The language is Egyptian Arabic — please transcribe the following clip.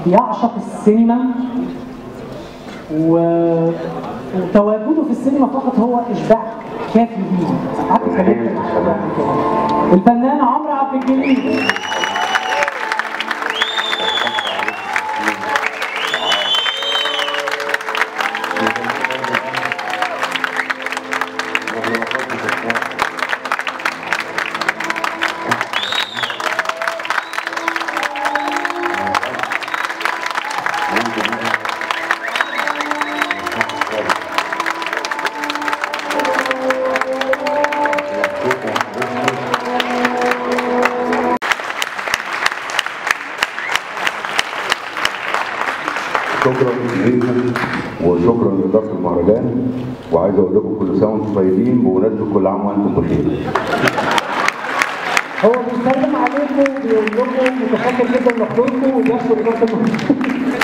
بيعشق السينما و... وتواجده في السينما فقط هو اشباع كافي ليه قعدت اتكلمت مع الشباب قبل كده. الفنان عمرو عبد الجليل شكرا جدا وشكرا لاداره المهرجان وعايز اقول لكم كل سنه وانتم طيبين بمناسبه كل عام وانتم بخير. هو بيسلم عليكم وبيقول لكم متشكر جدا لحضوركم وبيشكر اداره المهرجان